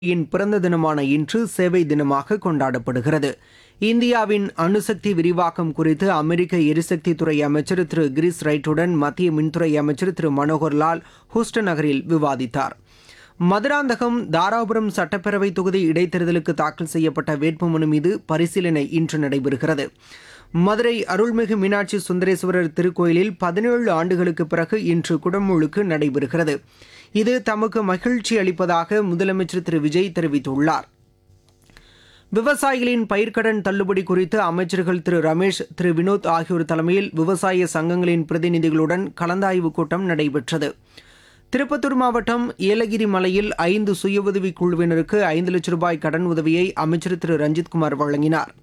இன் பிறந்த தினமான இன்று சேவை தினமாக கொண்டாடப்படுகிறது இந்தியாவின் அணுசக்தி விரிவாக்கம் குறித்து அமெரிக்க எரிசக்தி துறை அமைச்சர் திரு கிரிஸ் ரைட்டுடன் மத்திய மின்துறை அமைச்சர் திரு மனோகர் லால் ஹூஸ்டன் நகரில் விவாதித்தார் மதுராந்தகம் தாராபுரம் சட்டப்பேரவை தொகுதி இடைத்தேர்தலுக்கு தாக்கல் செய்யப்பட்ட வேட்புமனு மீது பரிசீலனை இன்று நடைபெறுகிறது மதுரை அருள்மிகு மீனாட்சி சுந்தரேஸ்வரர் திருக்கோயிலில் பதினேழு ஆண்டுகளுக்கு பிறகு இன்று குடமுழுக்கு நடைபெறுகிறது இது தமக்கு மகிழ்ச்சி அளிப்பதாக முதலமைச்சர் திரு விஜய் தெரிவித்துள்ளார் விவசாயிகளின் பயிர்க்கடன் தள்ளுபடி குறித்து அமைச்சர்கள் திரு ரமேஷ் திரு வினோத் ஆகியோர் தலைமையில் விவசாய சங்கங்களின் பிரதிநிதிகளுடன் கலந்தாய்வு கூட்டம் நடைபெற்றது திருப்பத்தூர் மாவட்டம் ஏலகிரி மலையில் ஐந்து சுய உதவிக் குழுவினருக்கு ஐந்து லட்சம் ரூபாய் கடன் உதவியை அமைச்சர் திரு ரஞ்சித்குமார் வழங்கினார்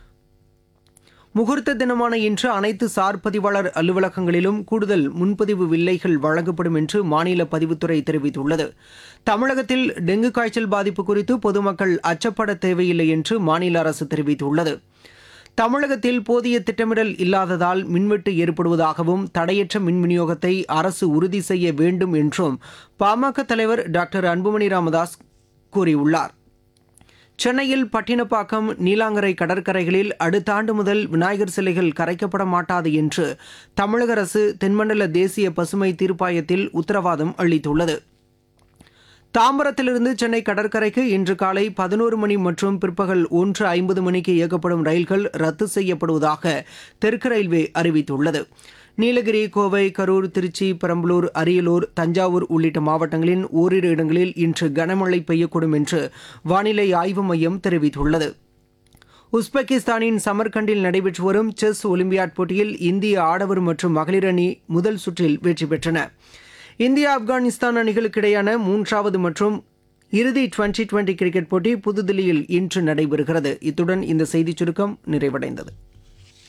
முகூர்த்த தினமான இன்று அனைத்து சார் பதிவாளர் அலுவலகங்களிலும் கூடுதல் முன்பதிவு வில்லைகள் வழங்கப்படும் என்று மாநில பதிவுத்துறை தெரிவித்துள்ளது தமிழகத்தில் டெங்கு காய்ச்சல் பாதிப்பு குறித்து பொதுமக்கள் அச்சப்பட தேவையில்லை என்று மாநில அரசு தெரிவித்துள்ளது தமிழகத்தில் போதிய திட்டமிடல் இல்லாததால் மின்வெட்டு ஏற்படுவதாகவும் தடையற்ற மின் விநியோகத்தை அரசு உறுதி செய்ய வேண்டும் என்றும் பாமக தலைவர் டாக்டர் அன்புமணி ராமதாஸ் கூறியுள்ளார் சென்னையில் பட்டினப்பாக்கம் நீலாங்கரை கடற்கரைகளில் அடுத்த ஆண்டு முதல் விநாயகர் சிலைகள் கரைக்கப்பட மாட்டாது என்று தமிழக அரசு தென்மண்டல தேசிய பசுமை தீர்ப்பாயத்தில் உத்தரவாதம் அளித்துள்ளது தாம்பரத்திலிருந்து சென்னை கடற்கரைக்கு இன்று காலை பதினோரு மணி மற்றும் பிற்பகல் ஒன்று ஐம்பது மணிக்கு இயக்கப்படும் ரயில்கள் ரத்து செய்யப்படுவதாக தெற்கு ரயில்வே அறிவித்துள்ளது நீலகிரி கோவை கரூர் திருச்சி பெரம்பலூர் அரியலூர் தஞ்சாவூர் உள்ளிட்ட மாவட்டங்களின் ஓரிரு இடங்களில் இன்று கனமழை பெய்யக்கூடும் என்று வானிலை ஆய்வு மையம் தெரிவித்துள்ளது உஸ்பெகிஸ்தானின் சமர்கண்டில் நடைபெற்று வரும் செஸ் ஒலிம்பியாட் போட்டியில் இந்திய ஆடவர் மற்றும் மகளிர் அணி முதல் சுற்றில் வெற்றி பெற்றன இந்தியா ஆப்கானிஸ்தான் அணிகளுக்கு இடையான மூன்றாவது மற்றும் இறுதி டுவெண்டி டுவெண்டி கிரிக்கெட் போட்டி புதுதில்லியில் இன்று நடைபெறுகிறது இத்துடன் இந்த செய்திச் சுருக்கம் நிறைவடைந்தது